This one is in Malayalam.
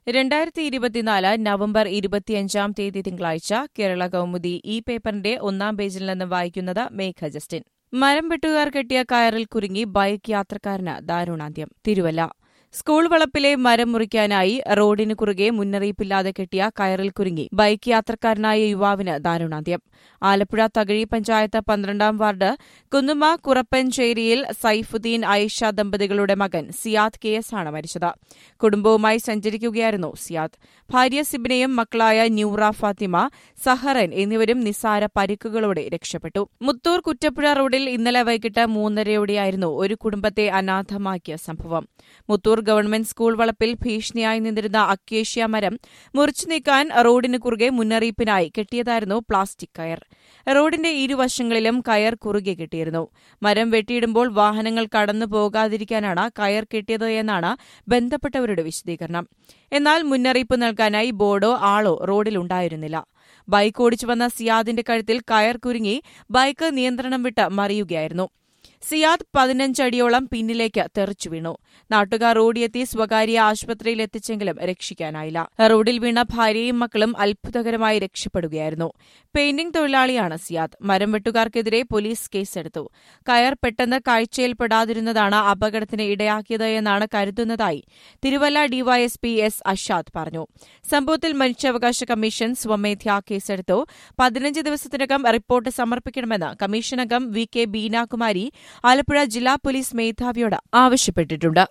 രണ്ടായിരത്തി ഇരുപത്തിനാല് നവംബർ ഇരുപത്തിയഞ്ചാം തീയതി തിങ്കളാഴ്ച കേരള കൗമുദി ഈ പേപ്പറിന്റെ ഒന്നാം പേജിൽ നിന്ന് വായിക്കുന്നത് മേഘ ജസ്റ്റിൻ മരം വെട്ടുകാർ കെട്ടിയ കയറിൽ കുരുങ്ങി ബൈക്ക് യാത്രക്കാരന് ദാരുണാന്ത്യം തിരുവല്ല സ്കൂൾ വളപ്പിലെ മരം മുറിക്കാനായി റോഡിന് കുറുകെ മുന്നറിയിപ്പില്ലാതെ കെട്ടിയ കയറിൽ കുരുങ്ങി ബൈക്ക് യാത്രക്കാരനായ യുവാവിന് ദാരുണാന്ത്യം ആലപ്പുഴ തകഴി പഞ്ചായത്ത് പന്ത്രണ്ടാം വാർഡ് കുന്നുമ കുറപ്പൻചേരിയിൽ സൈഫുദ്ദീൻ ആയിഷ ദമ്പതികളുടെ മകൻ സിയാദ് കെ എസ് ആണ് മരിച്ചത് കുടുംബവുമായി സഞ്ചരിക്കുകയായിരുന്നു സിയാദ് ഭാര്യ സിബിനെയും മക്കളായ ന്യൂറ ഫാത്തിമ സഹറൻ എന്നിവരും നിസ്സാര പരിക്കുകളോടെ രക്ഷപ്പെട്ടു മുത്തൂർ കുറ്റപ്പുഴ റോഡിൽ ഇന്നലെ വൈകിട്ട് മൂന്നരയോടെയായിരുന്നു ഒരു കുടുംബത്തെ അനാഥമാക്കിയ സംഭവം മുത്തൂർ ഗവൺമെന്റ് സ്കൂൾ വളപ്പിൽ ഭീഷണിയായി നിന്നിരുന്ന അക്കേഷ്യ മരം മുറിച്ചു നീക്കാൻ റോഡിന് കുറുകെ മുന്നറിയിപ്പിനായി കെട്ടിയതായിരുന്നു പ്ലാസ്റ്റിക് കയർ റോഡിന്റെ ഇരുവശങ്ങളിലും കയർ കുറുകെ കെട്ടിയിരുന്നു മരം വെട്ടിയിടുമ്പോൾ വാഹനങ്ങൾ കടന്നു പോകാതിരിക്കാനാണ് കയർ കെട്ടിയത് എന്നാണ് ബന്ധപ്പെട്ടവരുടെ വിശദീകരണം എന്നാൽ മുന്നറിയിപ്പ് നൽകാനായി ബോർഡോ ആളോ റോഡിലുണ്ടായിരുന്നില്ല ബൈക്ക് ഓടിച്ചു വന്ന സിയാദിന്റെ കഴുത്തിൽ കയർ കുരുങ്ങി ബൈക്ക് നിയന്ത്രണം വിട്ട് മറിയുകയായിരുന്നു സിയാദ് പതിനഞ്ചടിയോളം പിന്നിലേക്ക് തെറിച്ചു വീണു നാട്ടുകാർ ഓടിയെത്തി സ്വകാര്യ ആശുപത്രിയിൽ എത്തിച്ചെങ്കിലും രക്ഷിക്കാനായില്ല റോഡിൽ വീണ ഭാര്യയും മക്കളും അത്ഭുതകരമായി രക്ഷപ്പെടുകയായിരുന്നു പെയിന്റിംഗ് തൊഴിലാളിയാണ് സിയാദ് മരം വെട്ടുകാർക്കെതിരെ പോലീസ് കേസെടുത്തു കയർ പെട്ടെന്ന് കാഴ്ചയിൽപ്പെടാതിരുന്നതാണ് അപകടത്തിന് ഇടയാക്കിയത് എന്നാണ് കരുതുന്നതായി തിരുവല്ല ഡിവൈഎസ്പി എസ് അഷാദ് പറഞ്ഞു സംഭവത്തിൽ മനുഷ്യാവകാശ കമ്മീഷൻ സ്വമേധ്യാ കേസെടുത്തു പതിനഞ്ച് ദിവസത്തിനകം റിപ്പോർട്ട് സമർപ്പിക്കണമെന്ന് കമ്മീഷൻ അംഗം വി കെ ബീനാകുമാരി ആലപ്പുഴ ജില്ലാ പോലീസ് മേധാവിയോട് ആവശ്യപ്പെട്ടിട്ടുണ്ട്